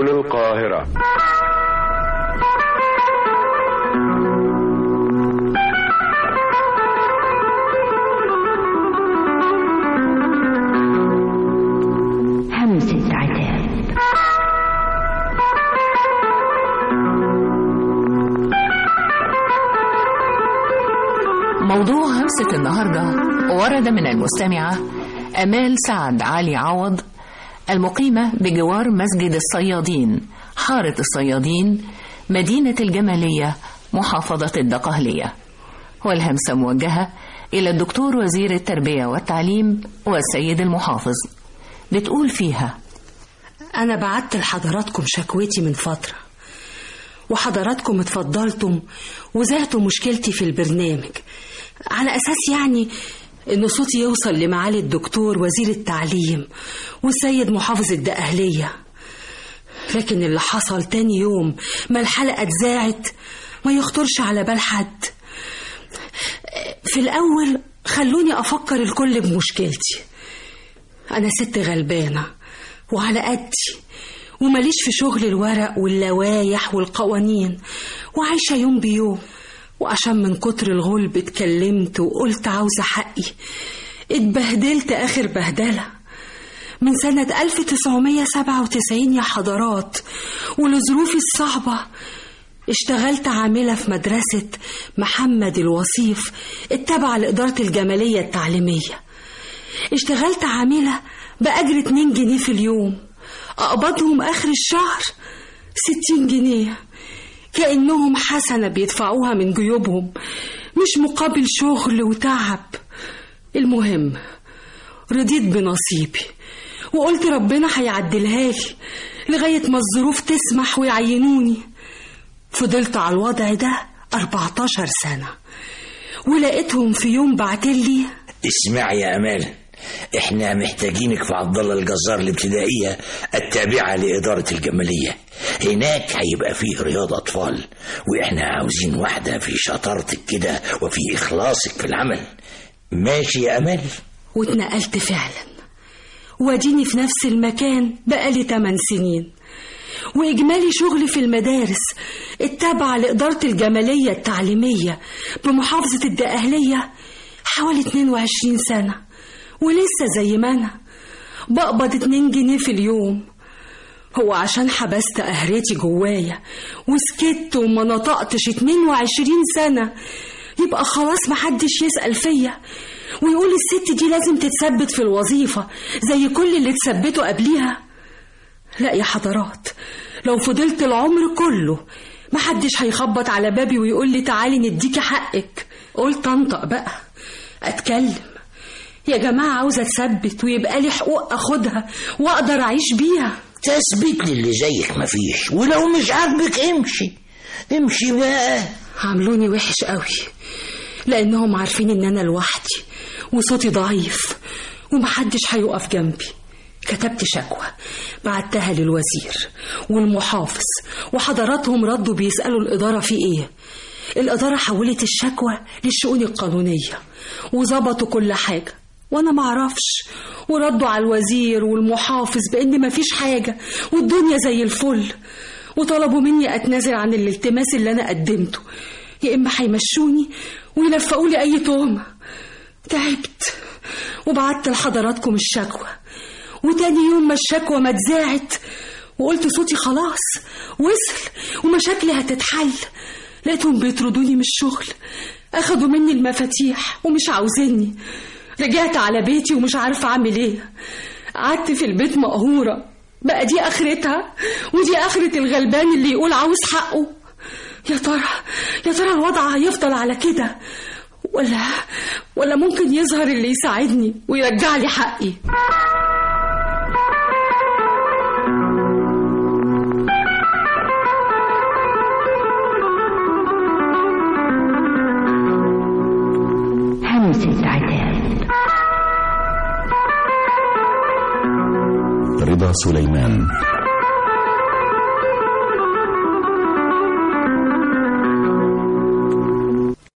سيكون القاهرة همسة عتاب موضوع همسة النهاردة ورد من المستمعة أمال سعد علي عوض المقيمة بجوار مسجد الصيادين حارة الصيادين مدينة الجمالية محافظة الدقهلية والهمسة موجهة إلى الدكتور وزير التربية والتعليم والسيد المحافظ بتقول فيها أنا بعت لحضراتكم شكوتي من فترة وحضراتكم اتفضلتم وزعتوا مشكلتي في البرنامج على أساس يعني إن صوتي يوصل لمعالي الدكتور وزير التعليم والسيد محافظ الدقهلية لكن اللي حصل تاني يوم ما الحلقة اتذاعت ما يخطرش على بال حد في الأول خلوني أفكر الكل بمشكلتي أنا ست غلبانة وعلى قدي ومليش في شغل الورق واللوايح والقوانين وعايشة يوم بيوم وعشان من كتر الغلب اتكلمت وقلت عاوزة حقي اتبهدلت آخر بهدلة من سنة 1997 يا حضرات ولظروفي الصعبة اشتغلت عاملة في مدرسة محمد الوصيف التابعة لإدارة الجمالية التعليمية اشتغلت عاملة بأجر 2 جنيه في اليوم أقبضهم آخر الشهر 60 جنيه كأنهم حسنة بيدفعوها من جيوبهم مش مقابل شغل وتعب المهم رضيت بنصيبي وقلت ربنا هيعدلها لي لغاية ما الظروف تسمح ويعينوني فضلت على الوضع ده 14 سنة ولقيتهم في يوم بعتلي اسمعي يا امال احنا محتاجينك في عبد الله الجزار الابتدائيه التابعه لاداره الجماليه هناك هيبقى فيه رياض اطفال واحنا عاوزين واحده في شطارتك كده وفي اخلاصك في العمل ماشي يا امال واتنقلت فعلا واديني في نفس المكان بقالي 8 سنين وإجمالي شغلي في المدارس التابعة لإدارة الجمالية التعليمية بمحافظة الدقهلية حوالي 22 سنة ولسه زي ما أنا بقبض 2 جنيه في اليوم هو عشان حبست قهرتي جوايا وسكت وما نطقتش 22 سنة يبقى خلاص محدش يسأل فيا ويقول الست دي لازم تتثبت في الوظيفة زي كل اللي اتثبتوا قبليها لا يا حضرات لو فضلت العمر كله محدش هيخبط على بابي ويقول لي تعالي نديكي حقك قلت انطق بقى اتكلم يا جماعة عاوزة اتثبت ويبقى لي حقوق اخدها واقدر اعيش بيها تثبيت للي زيك مفيش ولو مش عاجبك امشي امشي بقى عاملوني وحش قوي لانهم عارفين ان انا لوحدي وصوتي ضعيف ومحدش هيقف جنبي كتبت شكوى بعتها للوزير والمحافظ وحضراتهم ردوا بيسألوا الإدارة في إيه الإدارة حولت الشكوى للشؤون القانونية وظبطوا كل حاجة وأنا معرفش وردوا على الوزير والمحافظ بإن مفيش حاجة والدنيا زي الفل وطلبوا مني أتنازل عن الالتماس اللي أنا قدمته يا إما هيمشوني ويلفقوا لي أي تهمة تعبت وبعت لحضراتكم الشكوى وتاني يوم ما الشكوى ما اتذاعت وقلت صوتي خلاص وصل ومشاكلي هتتحل لقيتهم بيطردوني من الشغل اخدوا مني المفاتيح ومش عاوزيني رجعت على بيتي ومش عارفه اعمل ايه قعدت في البيت مقهوره بقى دي اخرتها ودي اخرة الغلبان اللي يقول عاوز حقه يا ترى يا ترى الوضع هيفضل على كده ولا ولا ممكن يظهر اللي يساعدني ويرجع لي حقي همسة عتاب رضا سليمان